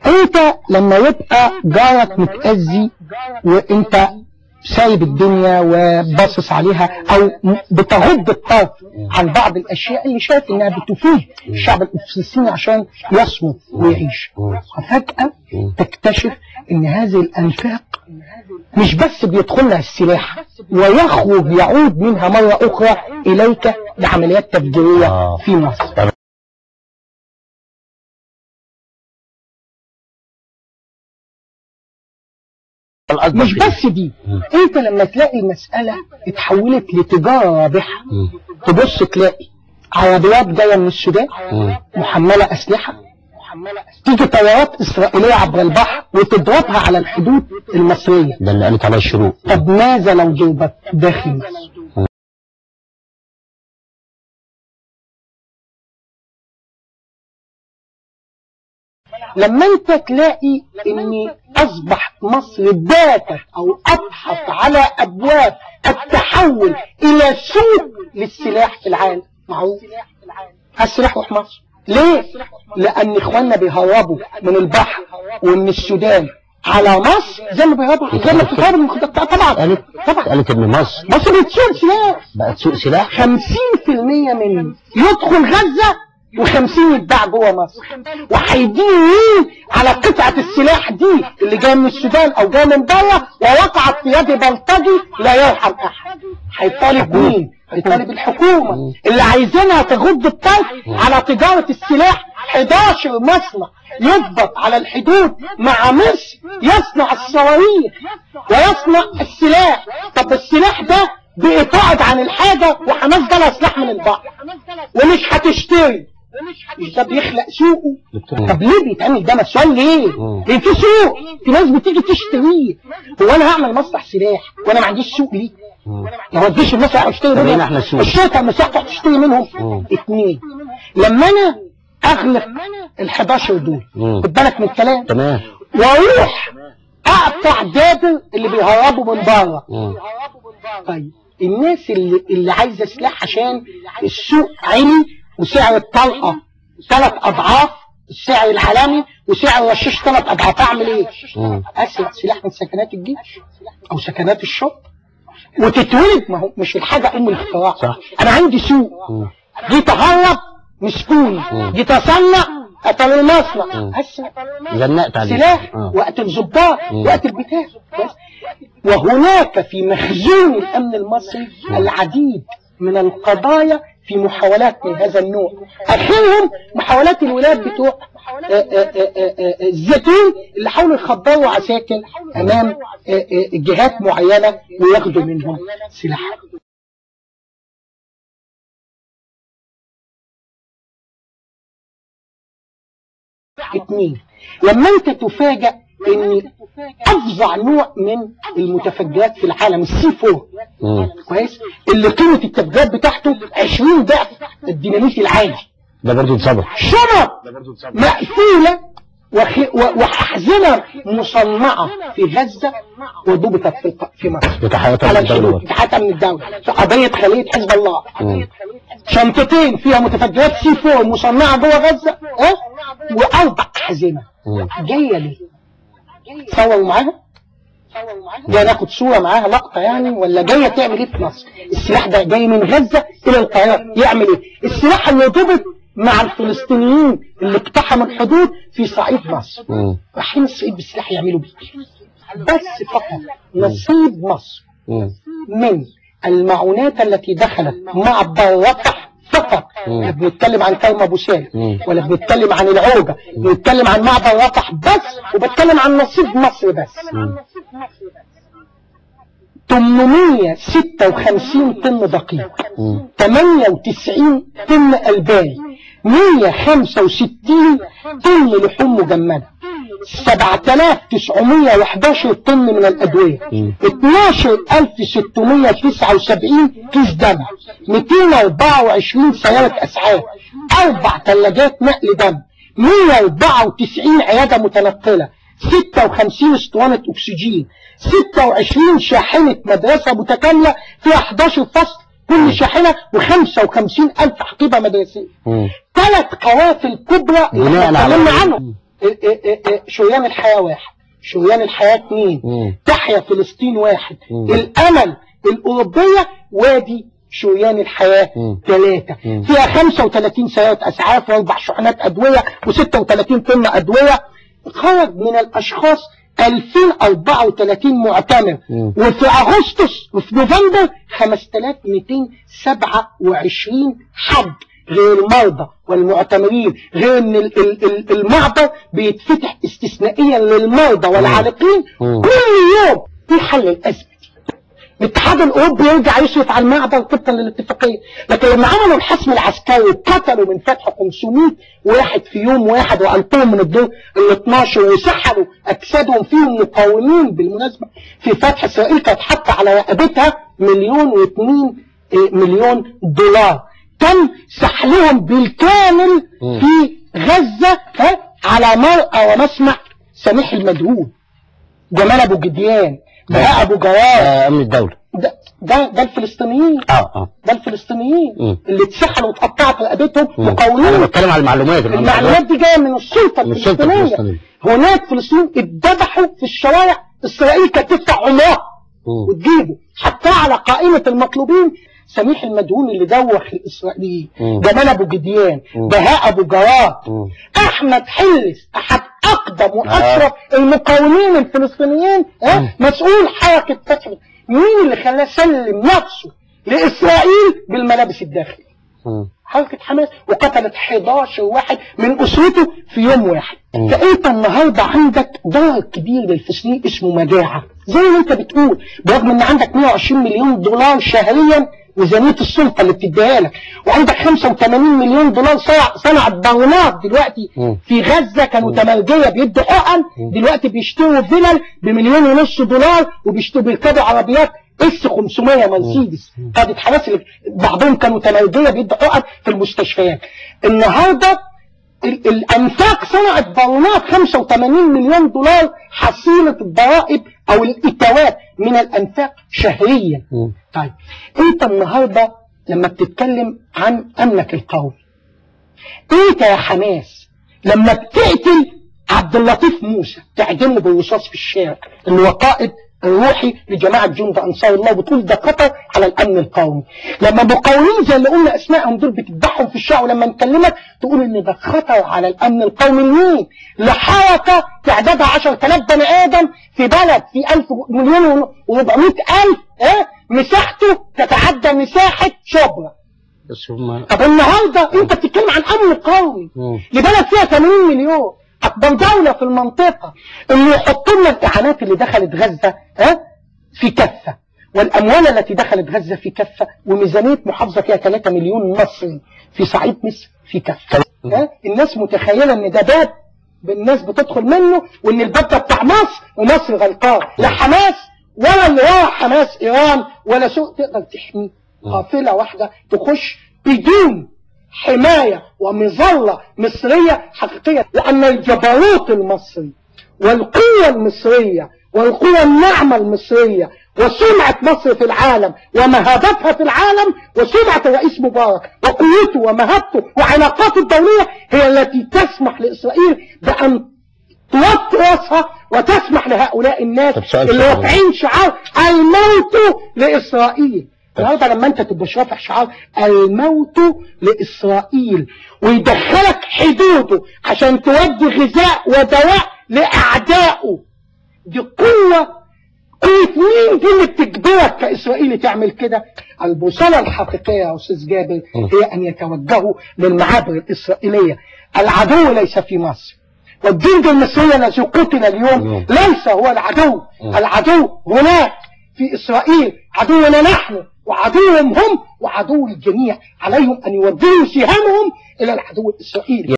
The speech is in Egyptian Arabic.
انت لما يبقى جارك متأذي وانت سايب الدنيا وباصص عليها او بتغض الطرف عن بعض الاشياء اللي شايف انها بتفيد الشعب الفلسطيني عشان يصمت ويعيش وفجأة تكتشف ان هذه الانفاق مش بس بيدخل لها السلاح ويخرج يعود منها مرة اخرى اليك لعمليات تفجيرية آه. في مصر الأكبر مش فيه. بس دي انت لما تلاقي المسألة اتحولت لتجارة رابحة مم. تبص تلاقي عربيات جاية من السودان مم. محملة أسلحة تيجي طيارات إسرائيلية عبر البحر وتضربها على الحدود المصرية ده اللي قالت عليه الشروق طب ماذا لو ضربت داخل مصر لما انت تلاقي ان اصبح مصر باتت او ابحث على ابواب التحول الى سوق للسلاح في العالم معروف السلاح روح مصر ليه لان اخواننا بيهربوا من البحر ومن السودان على مصر زي ما بيهربوا زي ما بتهرب من المخدرات طبعا قالت طبعا قالت ان مصر مصر بتسوق سلاح بقت سوق سلاح 50% منه يدخل غزة و50 يتباع جوه مصر وهيدين مين على قطعة السلاح دي اللي جاية من السودان او جاية من بره ووقعت في يد بلطجي لا يرحم احد هيطالب مين هيطالب الحكومة اللي عايزينها تغض الطرف على تجارة السلاح 11 مصنع يضبط على الحدود مع مصر يصنع الصواريخ ويصنع السلاح طب السلاح ده بيقعد عن الحاجة وحماس جالها سلاح من البحر ومش هتشتري مش ده بيخلق سوقه طب ليه بيتعمل ده مسؤول ليه مم. ليه في سوق في ناس بتيجي تشتريه هو انا هعمل مصنع سلاح وانا ما عنديش سوق ليه مم. ما وديش الناس اشتري طب منهم هنا احنا السوق. الشركه مساحه تشتري منهم مم. اثنين لما انا اغلق ال 11 دول مم. خد بالك من الكلام تمام واروح اقطع دادر اللي بيهربوا من بره مم. طيب الناس اللي اللي عايزه سلاح عشان السوق عالي وسعر الطلقه ثلاث اضعاف السعر العالمي وسعر الرشاش ثلاث اضعاف اعمل ايه؟ مم. اسرق سلاح من سكنات الجيش او سكنات الشرطه وتتولد ما هو مش الحاجه ام الاختراع صح. انا عندي سوق مم. جيت اهرب مسكوني مم. جيت اصنع قتل المصنع مم. اسرق زنقت عليه سلاح آه. وقت الضباط مم. وقت البتاع بس. وهناك في مخزون الامن المصري العديد من القضايا في محاولات من هذا النوع اخرهم محاولات الولاد بتوع آه، آه، آه، آه، آه، الزيتون اللي حاولوا يخبروا عساكر امام آه، آه، جهات معينه وياخدوا منهم سلاح اتنين لما انت تفاجأ ان افظع نوع من المتفجرات في العالم السي 4 مم. كويس اللي قيمه التفجيرات بتاعته 20 ضعف الديناميت العادي ده برضه اتصبر شنط مقفوله وخ... و- واحزمه مصنعه في غزه وضبطت في الق- في مصر بتحياتها على من الدولة. الحدود بتاعتها من الدوله في قضيه خليه حزب الله مم. شنطتين فيها متفجرات سي 4 مصنعه جوه غزه ها واربع احزمه مم. جايه ليه؟ تصوروا معاها؟ جايه ناخد صوره معاها لقطه يعني ولا جايه تعمل ايه في مصر؟ السلاح ده جاي من غزه الى القاهره يعمل ايه؟ السلاح اللي ضبط مع الفلسطينيين اللي اقتحموا الحدود في صعيد مصر مم. رايحين الصعيد بالسلاح يعملوا بيه بس فقط نصيب مصر مم. من المعونات التي دخلت مع رفح فقط مم. لا بنتكلم عن كرم ابو سالم مم. ولا بنتكلم عن العوجة بنتكلم عن معبر رفح بس وبتكلم عن نصيب مصر بس مم. 856 طن دقيق مم. 98 طن ألبان 165 طن لحوم مجمدة 7911 طن من الأدوية مم. 12679 كيس دم 224 سيارة أسعاف أربع ثلاجات نقل دم 194 عيادة متنقلة 56 اسطوانة أكسجين 26 شاحنة مدرسة متكاملة فيها 11 فصل كل شاحنة و55 ألف حقيبة مدرسية مم. ثلاث قوافل كبرى اللي بناء احنا على اتكلمنا عنهم إيه إيه إيه إيه شريان الحياة واحد شريان الحياة اثنين مم. تحيا فلسطين واحد مم. الأمل الأوروبية وادي شريان الحياة مم. ثلاثة مم. فيها 35 سيارة أسعاف وأربع شحنات أدوية و36 طن أدوية خرج من الأشخاص 2034 معتمر مم. وفي أغسطس وفي نوفمبر 5227 حد غير المرضى والمعتمرين غير ان ال- ال- ال- المعبر بيتفتح استثنائيا للمرضى والعالقين مم. كل يوم في حل الازمه دي. الاتحاد الاوروبي يرجع يشرف على المعبر طبقا للاتفاقيه لكن لما عملوا الحسم العسكري وقتلوا من فتح 500 واحد في يوم واحد والقوهم من الدور ال 12 وسحلوا اجسادهم فيهم مقاومين بالمناسبه في فتح اسرائيل كانت حاطه على رقبتها مليون واثنين إيه، مليون دولار تم سحلهم بالكامل مم. في غزه ها على مرأى ومسمع سميح المدهون جمال ابو جديان بهاء ابو جواد آه، امن الدوله ده ده ده الفلسطينيين اه اه ده الفلسطينيين مم. اللي اتسحلوا واتقطعت رقبتهم مم. انا مقاومين بتكلم على المعلومات المعلومات دي جايه من السلطه من السلطة الفلسطينيه الفلسطينية. هناك فلسطين اتذبحوا في الشوارع اسرائيل كانت تدفع عمرها مم. وتجيبه حتى على قائمه المطلوبين سميح المدهون اللي دوخ الاسرائيليين مم. جمال ابو جديان مم. بهاء ابو جواد مم. احمد حلس احد اقدم واشرف المقاومين الفلسطينيين ها مم. مسؤول حركه فتح مين اللي خلاه سلم نفسه لاسرائيل بالملابس الداخليه مم. حركة حماس وقتلت 11 واحد من أسرته في يوم واحد مم. فأنت النهاردة عندك ضرر كبير للفلسطينيين اسمه مجاعة زي ما أنت بتقول برغم أن عندك 120 مليون دولار شهريا ميزانية السلطة اللي بتديها لك وعندك 85 مليون دولار صنع- صنعت باونات دلوقتي مم. في غزة كانوا تمرجية بيدوا حقن مم. دلوقتي بيشتروا فيلل بمليون ونص دولار وبيشتروا بيركبوا عربيات اس 500 مرسيدس قادة حماس اللي بعضهم كانوا تمرجية بيدوا حقن في المستشفيات النهارده ال- الانفاق صنعت بالونات 85 مليون دولار حصيلة الضرائب او الاتوات من الانفاق شهريا مم. طيب انت النهارده لما بتتكلم عن امنك القومي انت يا حماس لما بتقتل عبد اللطيف موسى تعدمه بالرصاص في الشارع اللي هو قائد الروحي لجماعة جند أنصار الله وبتقول ده خطر على الأمن القومي لما مقاومين زي اللي قلنا أسمائهم دول بتذبحهم في الشارع ولما نكلمك تقول إن ده خطر على الأمن القومي لمين؟ لحركة تعدادها 10000 بني آدم في بلد في 1000 مليون و400 ألف اه مساحته تتعدى مساحة شبرا بس هم طب النهارده انت بتتكلم عن امن قومي مم. لبلد فيها 80 مليون اكبر دوله في المنطقه اللي يحطوا لنا الاعانات اللي دخلت غزه ها في كفه والاموال التي دخلت غزه في كفه وميزانيه محافظه فيها 3 مليون مصري في صعيد مصر في كفه ها الناس متخيله ان ده باب الناس بتدخل منه وان الباب ده بتاع مصر ومصر غلطان لا حماس ولا اللي ورا حماس ايران ولا سوء تقدر تحميه قافله واحده تخش بدون حماية ومظلة مصرية حقيقية لأن الجبروت المصري والقوة المصرية والقوة الناعمة المصرية وسمعة مصر في العالم ومهابتها في العالم وسمعة الرئيس مبارك وقوته ومهابته وعلاقاته الدولية هي التي تسمح لإسرائيل بأن توطي راسها وتسمح لهؤلاء الناس طب سؤال اللي سؤال. رافعين شعار الموت لإسرائيل النهارده لما انت تبقى رافع شعار الموت لاسرائيل ويدخلك حدوده عشان تودي غذاء ودواء لاعدائه دي قوه قوه مين دي اللي بتجبرك كاسرائيلي تعمل كده البوصله الحقيقيه يا استاذ جابر هي ان يتوجهوا للمعابر الاسرائيليه العدو ليس في مصر والجند المصري الذي قتل اليوم مم. ليس هو العدو مم. العدو هناك في إسرائيل عدونا نحن وعدوهم هم وعدو الجميع عليهم أن يوجهوا سهامهم إلى العدو الإسرائيلي